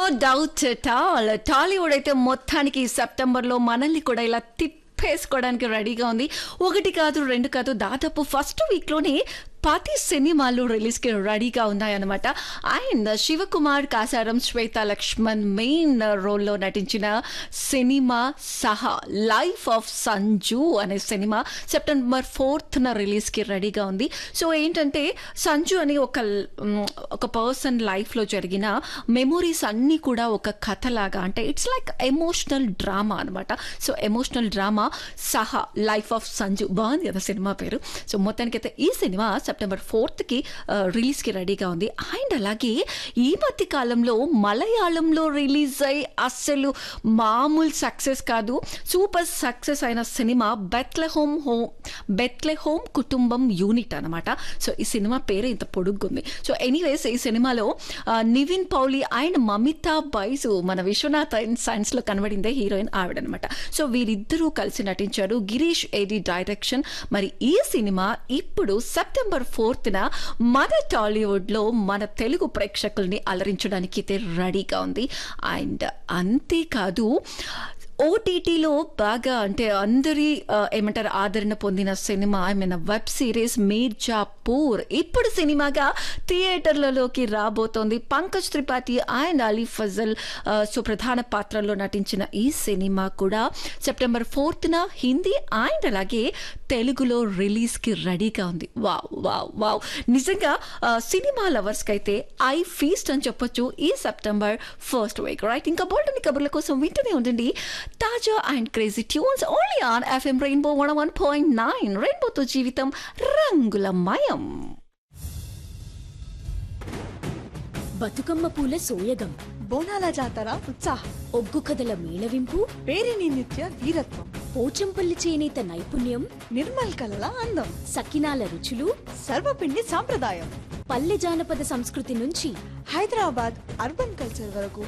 doubt tall Tollywood అయితే మొత్తానికి సెప్టెంబర్లో మనల్ని కూడా ఇలా తిప్పేసుకోవడానికి రెడీగా ఉంది ఒకటి కాదు రెండు కాదు దాదాపు ఫస్ట్ వీక్లోనే పది సినిమాలు రిలీజ్కి రెడీగా ఉన్నాయన్నమాట అండ్ శివకుమార్ కాసారం శ్వేత లక్ష్మణ్ మెయిన్ రోల్లో నటించిన సినిమా సహా లైఫ్ ఆఫ్ సంజు అనే సినిమా సెప్టెంబర్ ఫోర్త్న రిలీజ్కి రెడీగా ఉంది సో ఏంటంటే సంజు అని ఒక మ్, ఒక పర్సన్ లైఫ్లో జరిగిన మెమొరీస్ అన్నీ కూడా ఒక కథలాగా అంటే ఇట్స్ లైక్ ఎమోషనల్ డ్రామా అనమాట సో ఎమోషనల్ డ్రామా సహా లైఫ్ ఆఫ్ సంజు బాగుంది కదా సినిమా పేరు సో మొత్తానికైతే ఈ సినిమా సెప్టెంబర్ ఫోర్త్కి రిలీజ్కి రెడీగా ఉంది అండ్ అలాగే ఈ మధ్య కాలంలో మలయాళంలో రిలీజ్ అయ్యి అస్సలు మామూలు సక్సెస్ కాదు సూపర్ సక్సెస్ అయిన సినిమా బెత్లె హోమ్ హోమ్ బెత్లె హోమ్ కుటుంబం యూనిట్ అనమాట సో ఈ సినిమా పేరు ఇంత పొడుగ్గుంది సో ఎనీవేస్ ఈ సినిమాలో ఆ, నివిన్ పౌలి అండ్ మమితా బైసు మన విశ్వనాథ్ సైన్స్లో కనబడిందే హీరోయిన్ ఆవిడనమాట సో వీరిద్దరూ కలిసి నటించారు గిరీష్ ఏడి డైరెక్షన్ మరి ఈ సినిమా ఇప్పుడు సెప్టెంబర్ ఫోర్త్న మన టాలీవుడ్లో మన తెలుగు ప్రేక్షకుల్ని అలరించడానికి అయితే రెడీగా ఉంది అండ్ అంతేకాదు ఓటీటీలో బాగా అంటే అందరి ఆ, ఏమంటారు ఆదరణ పొందిన సినిమా I mean web series Mirzapur ఇప్పుడు సినిమాగా థియేటర్లలోకి రాబోతోంది పంకజ్ త్రిపాఠి అండ్ అలీ ఫజల్ ఆ, సో ప్రధాన పాత్రల్లో నటించిన ఈ సినిమా కూడా సెప్టెంబర్ ఫోర్త్న హిందీ అండ్ అలాగే తెలుగులో రిలీజ్కి రెడీగా ఉంది వావ్ వావ్ వావ్ నిజంగా ఆ, సినిమా లవర్స్కి అయితే ఐ ఫీస్ట్ అని చెప్పొచ్చు ఈ సెప్టెంబర్ ఫస్ట్ వీక్ రైట్ ఇంకా బోల్డని కబుర్ల కోసం వింటూనే ఉండండి తాజా and crazy tunes only on FM rainbow one one point nine రెయిన్బోతో జీవితం రంగులమయం బతుకమ్మ పూల సోయగం బోనాల జాతర ఉత్సాహం ఒగ్గు కథల మేళవింపు పేరిని నిత్య వీరత్వం పోచంపల్లి చేనేత నైపుణ్యం నిర్మల్ కలల అందం సకినాల రుచులు సర్వపిండి సాంప్రదాయం పల్లె జానపద సంస్కృతి నుంచి హైదరాబాద్ అర్బన్ కల్చర్ వరకు